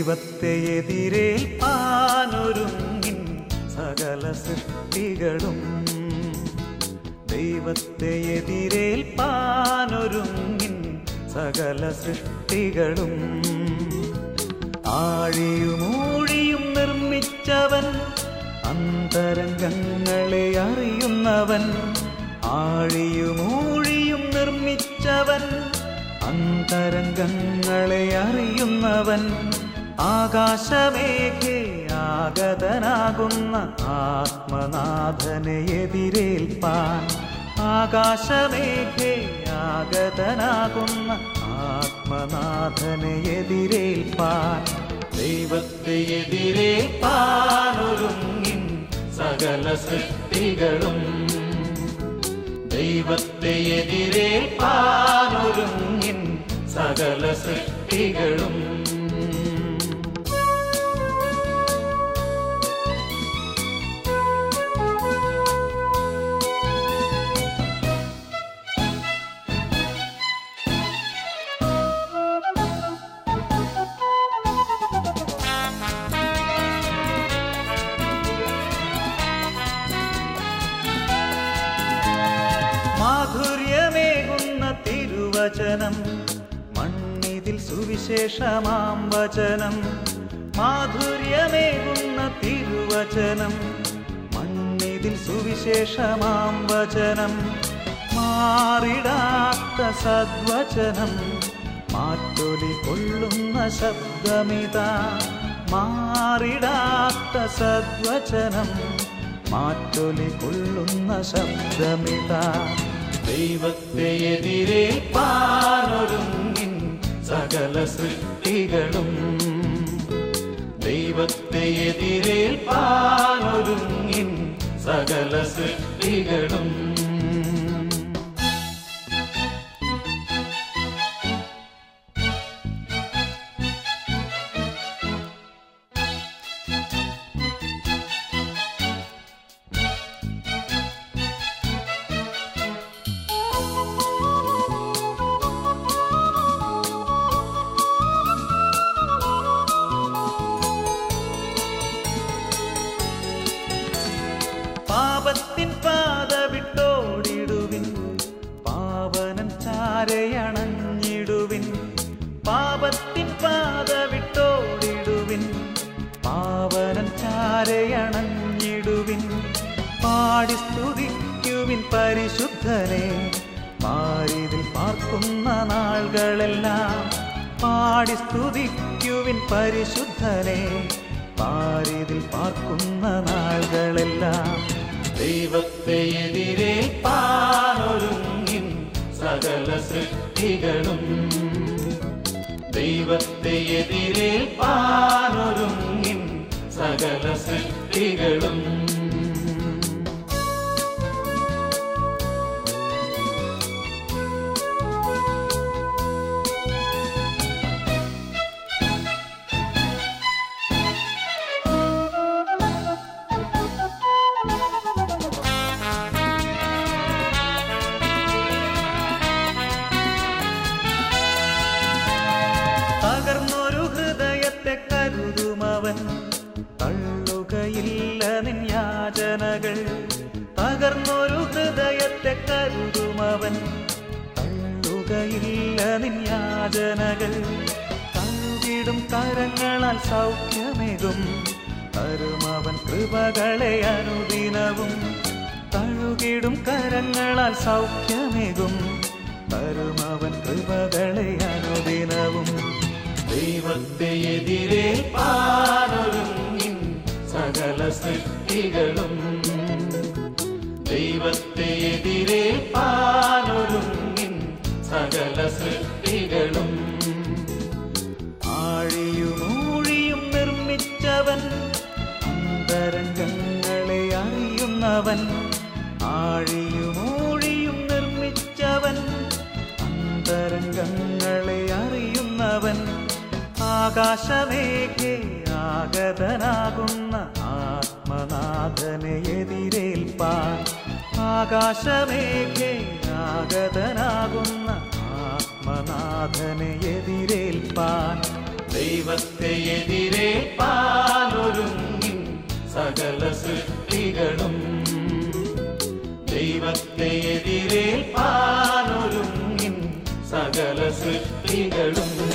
ദൈവത്തെ എതിരേൽപ്പാനൊരുങ്ങിൻ സകല സൃഷ്ടികളും ദൈവത്തെ എതിരേൽപ്പാനൊരുങ്ങിൻ സകല സൃഷ്ടികളും ആഴിയുമൂഴിയും നിർമ്മിച്ചവൻ അന്തരംഗങ്ങളെ അറിയുന്നവൻ ആഴിയുമൂഴിയും നിർമ്മിച്ചവൻ അന്തരംഗങ്ങളെ അറിയുന്നവൻ ആകാശമേഘേ ആഗതനാകുന്ന ആത്മനാഥനെ എതിരേൽപ്പാൻ ആകാശമേഘേ ആഗതനാകുന്ന ആത്മനാഥനെ എതിരേൽപ്പാൻ ദൈവത്തെ എതിരേൽപ്പാനൊരുങ്ങിൻ സകല സൃഷ്ടികളും ദൈവത്തെ എതിരേൽപ്പാനൊരുങ്ങിൻ സകല സൃഷ്ടികളും മാധുര്യമേകുന്ന തിരുവചനം മണ്ണിതിൽ സുവിശേഷമാം വചനം മാധുര്യമേകുന്ന തിരുവചനം മണ്ണിതിൽ സുവിശേഷമാം വചനം മാറിടാത്ത സദ്വചനം മാറ്റൊലി കൊള്ളുന്ന ശബ്ദമിതാ മാറിടാത്ത സദ്വചനം മാറ്റൊലി കൊള്ളുന്ന ശബ്ദമിതാ ദൈവത്തെ എതിരേൽപ്പാനൊരുങ്ങിൻ സകല സൃഷ്ടികളും ദൈവത്തെ എതിരേൽപ്പാനൊരുങ്ങിൻ സകല സൃഷ്ടികളും പാപത്തിൻ പാത വിട്ടോടിടുവിൻ പാവനൻ ചാരയണഞ്ഞിടുവിൻ പാപത്തിൻ പാത വിട്ടോടിടുവിൻ പാവനൻ ചാരയണഞ്ഞിടുവിൻ പാടി സ്തുതിക്കുവിൻ പരിശുദ്ധനെ പാരിതിൽ പാർക്കുന്ന നാളുകളെല്ലാം പാടി സ്തുതിക്കുവിൻ പരിശുദ്ധനെ പാരിതിൽ പാർക്കുന്ന നാളുകളെല്ലാം ദൈവത്തെ എതിരേൽപ്പാനൊരുങ്ങിൻ സകല സൃഷ്ടികളും ദൈവത്തെ എതിരേൽപ്പാനൊരുങ്ങിൻ സകല സൃഷ്ടികളും തകർന്നൊരു ഹൃദയത്തെ കരുതുമവൻ തള്ളുകയില്ല നിൻ യാചനകൾ തകർന്നൊരു ഹൃദയത്തെ കരുതുമവൻ തള്ളുകയില്ല നിൻ യാചനകൾ തഴുകിടും കരങ്ങളാൽ സൗഖ്യമേകും തരുമവൻ കൃപകളെ അനുദിനവും തഴുകിടും കരങ്ങളാൽ സൗഖ്യമേകും തരുമവൻ കൃപകളെ അനുദിനവും ദൈവത്തെ എതിരേൽപ്പാനൊരുങ്ങിൻ സകല സൃഷ്ടികളും ദൈവത്തെ എതിരേൽപ്പാനൊരുങ്ങിൻ സകല സൃഷ്ടികളും ആഴിയുമൂഴിയും നിർമ്മിച്ചവൻ അന്തരംഗങ്ങളെ അറിയുന്നവൻ ആഴിയുമൂഴിയും നിർമ്മിച്ചവൻ അന്തരംഗങ്ങളെ അറിയുന്നവൻ ആകാശമേഘേ ആഗതനാകുന്ന ആത്മനാഥനെ എതിരേൽപ്പാൻ ആകാശമേഘേ ആഗതനാകുന്ന ആത്മനാഥനെ എതിരേൽപ്പാൻ ദൈവത്തെ എതിരേൽപ്പാനൊരുങ്ങിൻ സകല സൃഷ്ടികളും ദൈവത്തെ എതിരേൽപ്പാനൊരുങ്ങിൻ സകല സൃഷ്ടികളും